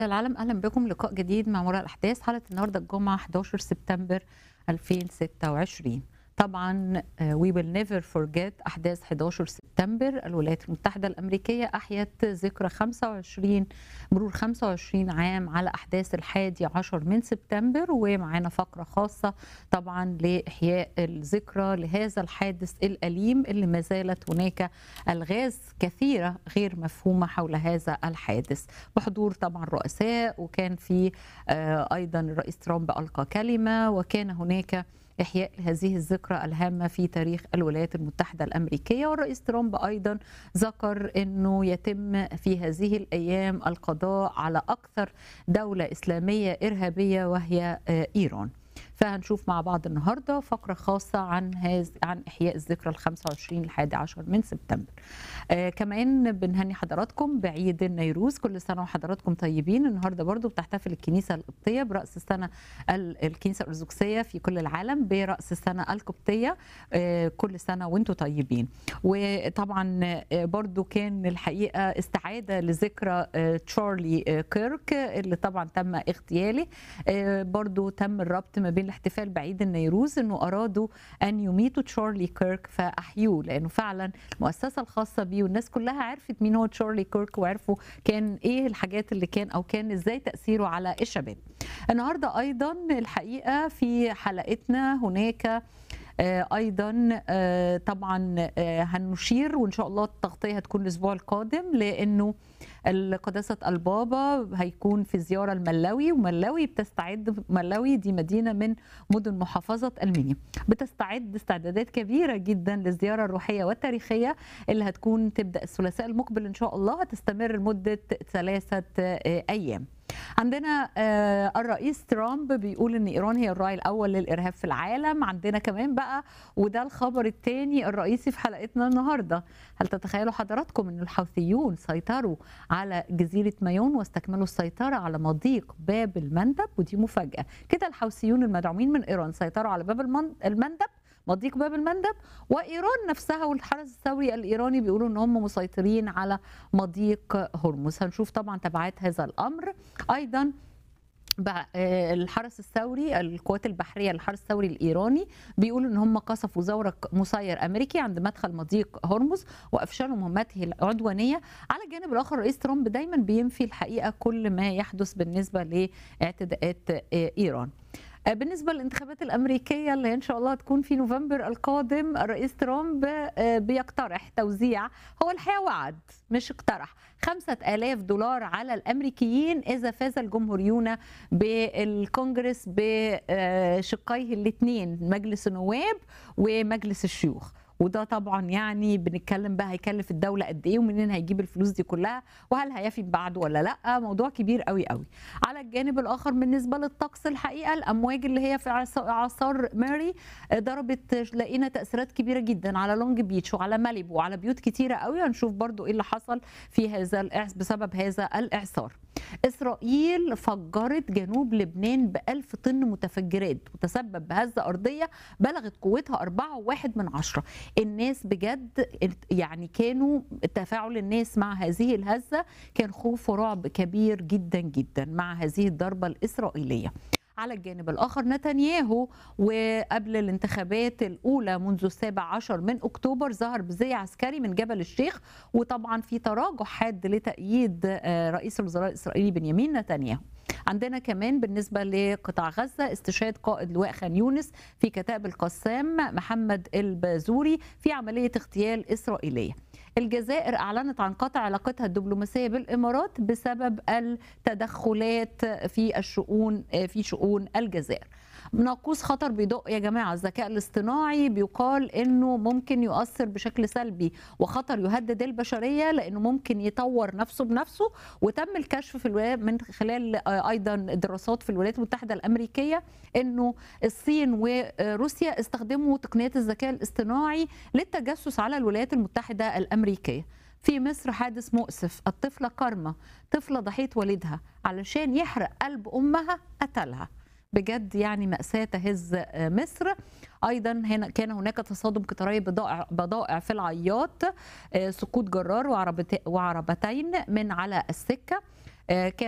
العالم اهلا بكم لقاء جديد مع وراء الاحداث حلقه النهارده الجمعه 11 سبتمبر 2026 طبعا وي ويل نيفر فورجيت احداث 11 سبتمبر الولايات المتحده الامريكيه احيت ذكرى 25 مرور 25 عام على احداث الحادي عشر من سبتمبر ومعانا فقره خاصه طبعا لاحياء الذكرى لهذا الحادث الاليم اللي ما زالت هناك الغاز كثيره غير مفهومه حول هذا الحادث بحضور طبعا رؤساء وكان في ايضا الرئيس ترامب القى كلمه وكان هناك إحياء هذه الذكرى الهامة في تاريخ الولايات المتحدة الأمريكية والرئيس ترامب أيضا ذكر أنه يتم في هذه الأيام القضاء على أكثر دولة إسلامية إرهابية وهي إيران فهنشوف مع بعض النهارده فقره خاصه عن هذا عن احياء الذكرى ال 25 الحادي عشر من سبتمبر. آه كمان بنهني حضراتكم بعيد النيروز كل سنه وحضراتكم طيبين النهارده برضو بتحتفل الكنيسه القبطيه براس السنه الكنيسه الارثوذكسيه في كل العالم براس السنه القبطيه آه كل سنه وانتم طيبين. وطبعا آه برضو كان الحقيقه استعاده لذكرى آه تشارلي آه كيرك اللي طبعا تم اغتياله آه برضو تم الربط ما بين الاحتفال بعيد النيروز انه ارادوا ان يميتوا تشارلي كيرك فاحيوه لانه فعلا المؤسسه الخاصه بيه والناس كلها عرفت مين هو تشارلي كيرك وعرفوا كان ايه الحاجات اللي كان او كان ازاي تاثيره على الشباب. النهارده ايضا الحقيقه في حلقتنا هناك ايضا طبعا هنشير وان شاء الله التغطيه هتكون الاسبوع القادم لانه قداسه البابا هيكون في زياره الملاوي وملاوي بتستعد ملاوي دي مدينه من مدن محافظه المنيا بتستعد استعدادات كبيره جدا للزياره الروحيه والتاريخيه اللي هتكون تبدا الثلاثاء المقبل ان شاء الله هتستمر لمده ثلاثه ايام عندنا الرئيس ترامب بيقول ان ايران هي الراعي الاول للارهاب في العالم عندنا كمان بقى وده الخبر الثاني الرئيسي في حلقتنا النهارده هل تتخيلوا حضراتكم ان الحوثيون سيطروا على جزيره مايون واستكملوا السيطره على مضيق باب المندب ودي مفاجاه كده الحوثيون المدعومين من ايران سيطروا على باب المندب مضيق باب المندب وايران نفسها والحرس الثوري الايراني بيقولوا ان هم مسيطرين على مضيق هرمز هنشوف طبعا تبعات هذا الامر ايضا الحرس الثوري القوات البحريه الحرس الثوري الايراني بيقولوا ان هم قصفوا زورق مسير امريكي عند مدخل مضيق هرمز وافشلوا مهمته العدوانيه على الجانب الاخر رئيس ترامب دايما بينفي الحقيقه كل ما يحدث بالنسبه لاعتداءات ايران بالنسبة للانتخابات الأمريكية اللي إن شاء الله تكون في نوفمبر القادم الرئيس ترامب بيقترح توزيع هو الحقيقة وعد مش اقترح خمسة آلاف دولار على الأمريكيين إذا فاز الجمهوريون بالكونجرس بشقيه الاثنين مجلس النواب ومجلس الشيوخ وده طبعا يعني بنتكلم بقى هيكلف الدوله قد ايه ومنين هيجيب الفلوس دي كلها وهل هيفي بعده ولا لا موضوع كبير قوي قوي على الجانب الاخر بالنسبه للطقس الحقيقه الامواج اللي هي في اعصار ماري ضربت لقينا تاثيرات كبيره جدا على لونج بيتش وعلى ماليبو وعلى بيوت كتيره قوي هنشوف برضو ايه اللي حصل في هذا بسبب هذا الاعصار اسرائيل فجرت جنوب لبنان ب 1000 طن متفجرات وتسبب بهزه ارضيه بلغت قوتها 4.1 من عشرة الناس بجد يعني كانوا تفاعل الناس مع هذه الهزه كان خوف ورعب كبير جدا جدا مع هذه الضربه الاسرائيليه على الجانب الآخر نتنياهو وقبل الانتخابات الأولى منذ السابع عشر من أكتوبر ظهر بزي عسكري من جبل الشيخ وطبعا في تراجع حاد لتأييد رئيس الوزراء الإسرائيلي بنيامين نتنياهو عندنا كمان بالنسبة لقطاع غزة استشهاد قائد لواء خان يونس في كتائب القسام محمد البازوري في عملية اغتيال إسرائيلية الجزائر أعلنت عن قطع علاقتها الدبلوماسية بالإمارات بسبب التدخلات في الشؤون في شؤون الجزائر ناقوس خطر بيدق يا جماعه الذكاء الاصطناعي بيقال انه ممكن يؤثر بشكل سلبي وخطر يهدد البشريه لانه ممكن يطور نفسه بنفسه وتم الكشف في الولايات من خلال ايضا دراسات في الولايات المتحده الامريكيه انه الصين وروسيا استخدموا تقنيات الذكاء الاصطناعي للتجسس على الولايات المتحده الامريكيه في مصر حادث مؤسف الطفله كارما طفله ضحيه والدها علشان يحرق قلب امها قتلها بجد يعني مأساة تهز مصر أيضا هنا كان هناك تصادم قطاري بضائع, بضائع في العياط سقوط جرار وعربتين من على السكة كان